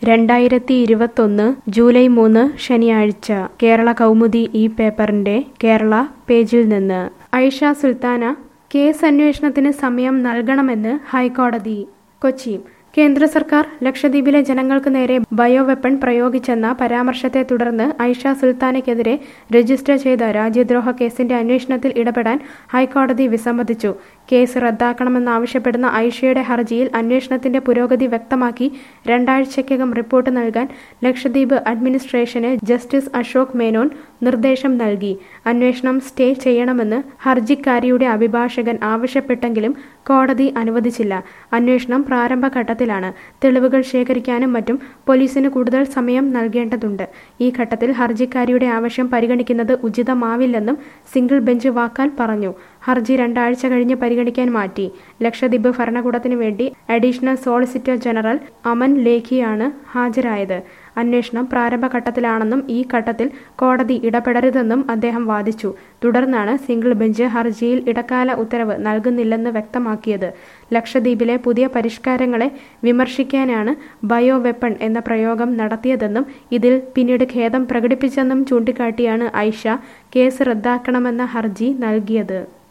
രണ്ടായിരത്തി ഇരുപത്തൊന്ന് ജൂലൈ മൂന്ന് ശനിയാഴ്ച കേരള കൗമുദി ഈ പേപ്പറിന്റെ കേരള പേജിൽ നിന്ന് ഐഷ സുൽത്താന കേസ് അന്വേഷണത്തിന് സമയം നൽകണമെന്ന് ഹൈക്കോടതി കൊച്ചി കേന്ദ്ര സർക്കാർ ലക്ഷദ്വീപിലെ ജനങ്ങൾക്ക് നേരെ ബയോ വെപ്പൺ പ്രയോഗിച്ചെന്ന പരാമർശത്തെ തുടർന്ന് ഐഷ സുൽത്താനയ്ക്കെതിരെ രജിസ്റ്റർ ചെയ്ത രാജ്യദ്രോഹ കേസിന്റെ അന്വേഷണത്തിൽ ഇടപെടാൻ ഹൈക്കോടതി വിസമ്മതിച്ചു കേസ് റദ്ദാക്കണമെന്നാവശ്യപ്പെടുന്ന ഐഷയുടെ ഹർജിയിൽ അന്വേഷണത്തിന്റെ പുരോഗതി വ്യക്തമാക്കി രണ്ടാഴ്ചയ്ക്കകം റിപ്പോർട്ട് നൽകാൻ ലക്ഷദ്വീപ് അഡ്മിനിസ്ട്രേഷന് ജസ്റ്റിസ് അശോക് മേനോൻ നിർദ്ദേശം നൽകി അന്വേഷണം സ്റ്റേ ചെയ്യണമെന്ന് ഹർജിക്കാരിയുടെ അഭിഭാഷകൻ ആവശ്യപ്പെട്ടെങ്കിലും കോടതി അനുവദിച്ചില്ല അന്വേഷണം പ്രാരംഭഘട്ടത്തിലാണ് തെളിവുകൾ ശേഖരിക്കാനും മറ്റും പോലീസിന് കൂടുതൽ സമയം നൽകേണ്ടതുണ്ട് ഈ ഘട്ടത്തിൽ ഹർജിക്കാരിയുടെ ആവശ്യം പരിഗണിക്കുന്നത് ഉചിതമാവില്ലെന്നും സിംഗിൾ ബെഞ്ച് വാക്കാൽ പറഞ്ഞു ഹർജി രണ്ടാഴ്ച കഴിഞ്ഞ് പരിഗണിക്കാൻ മാറ്റി ലക്ഷദ്വീപ് ഭരണകൂടത്തിനു വേണ്ടി അഡീഷണൽ സോളിസിറ്റർ ജനറൽ അമൻ ലേഖിയാണ് ഹാജരായത് അന്വേഷണം പ്രാരംഭഘട്ടത്തിലാണെന്നും ഈ ഘട്ടത്തിൽ കോടതി ഇടപെടരുതെന്നും അദ്ദേഹം വാദിച്ചു തുടർന്നാണ് സിംഗിൾ ബെഞ്ച് ഹർജിയിൽ ഇടക്കാല ഉത്തരവ് നൽകുന്നില്ലെന്ന് വ്യക്തമാക്കിയത് ലക്ഷദ്വീപിലെ പുതിയ പരിഷ്കാരങ്ങളെ വിമർശിക്കാനാണ് ബയോ വെപ്പൺ എന്ന പ്രയോഗം നടത്തിയതെന്നും ഇതിൽ പിന്നീട് ഖേദം പ്രകടിപ്പിച്ചെന്നും ചൂണ്ടിക്കാട്ടിയാണ് ഐഷ കേസ് റദ്ദാക്കണമെന്ന ഹർജി നൽകിയത്